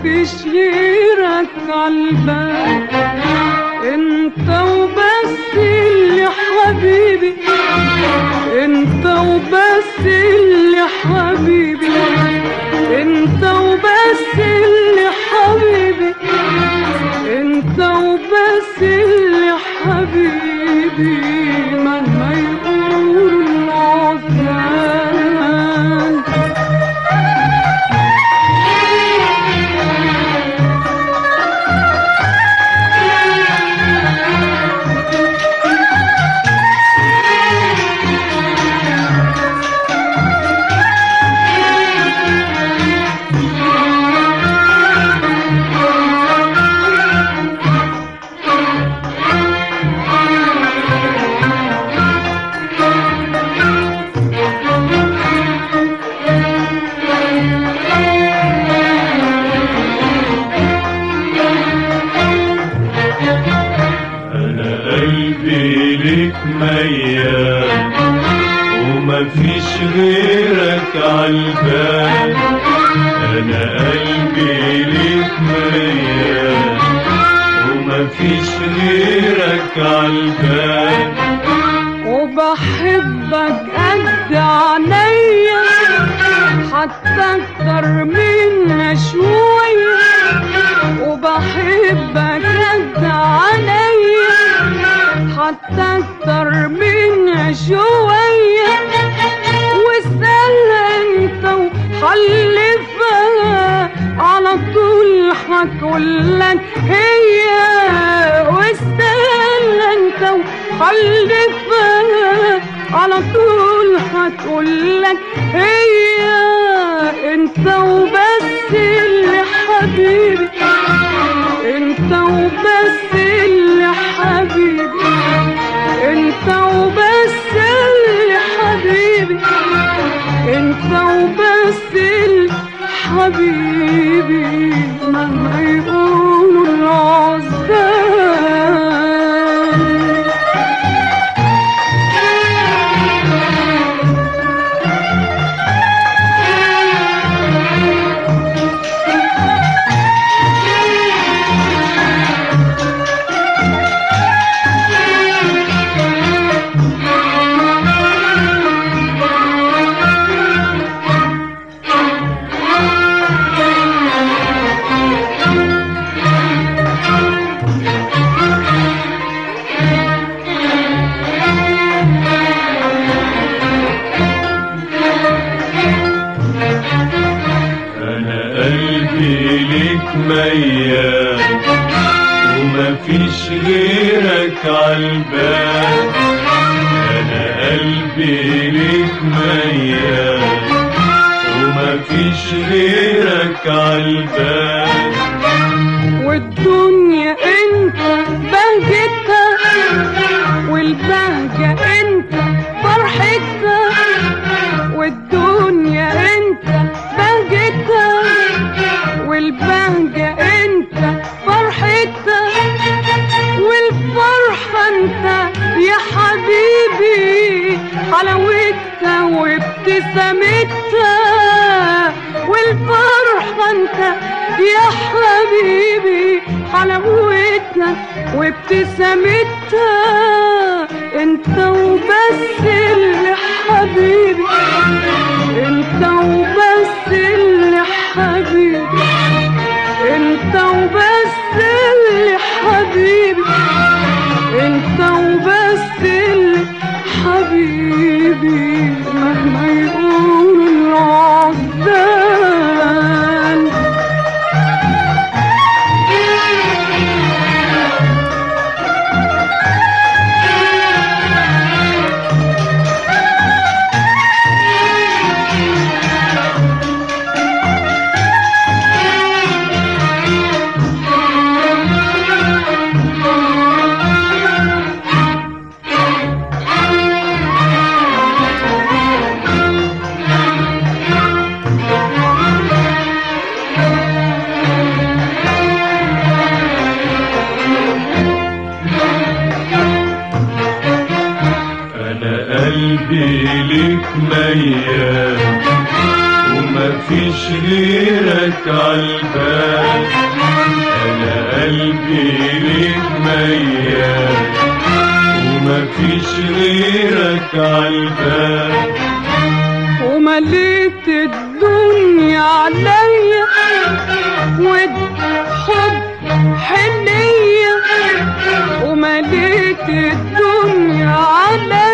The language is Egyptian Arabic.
مفيش غيرك عالبال انت وبس اللي حبيبي انت وبس اللي حبيبي انت وبس اللي حبيبي انت وبس اللي حبيبي مهما يقولوا العزال انا قلبي لك ميال ومفيش غيرك عالبال انا قلبي لك ميال ومفيش غيرك عالبال وبحبك قد عينيا حتى اكتر منها شوية وبحبك قد عينيا حتى اكتر منها شوية واسأل انت وحلفها على طول هتقولك هي واسأل انت وحلفها على طول هتقولك هي انت وبس اللي حبيبي انت وبس اللي حبيبي انت وبس اللي حبيبي انت وبس اللي حبيبي مهما يقولوا العزال انا قلبي لك ميال ومفيش غيرك عالبال انا قلبي لك ميال ومفيش غيرك عالبال والدنيا انت بهجتها والبهجة انت فرحتها والدنيا انت بهجتها والبهجة انت فرحتها والفرحة انت يا حبيبي حلاوتها وابتسامتها والفرحة انت يا حبيبي حلاوتها وابتسامتها انت وبس اللي حبيبي انت وبس اللي حبيبي انت وبس اللي حبيبي انت وبس اللي حبيبي مهما يقولوا العزال ومفيش غيرك عالبال انا قلبي ليك ميال ومفيش غيرك عالبال ومليت الدنيا عليا والحب حنية ومليت الدنيا عليا